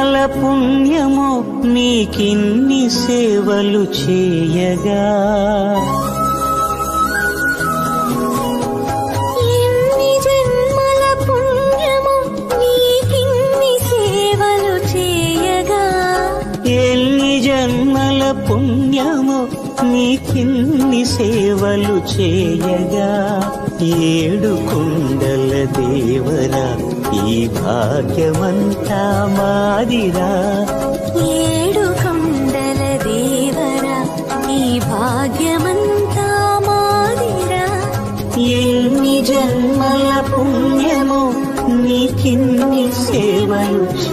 జన్మల పుణ్యమో నీకిన్ని సేవలు చేయగా ఎన్ని జన్మల పుణ్యము నీకిన్ని సేవలు చేయగా ఎన్ని జన్మల పుణ్యమో నీకిన్ని సేవలు చేయగా ఏడు కుండల దేవరా ఈ భాగ్యమంతా మాదిరా ఏడు కొండల దేవరా ఈ భాగ్యమంతా మాదిరా ఎన్ని జన్మల పుణ్యమో నీకిన్ని సేవలు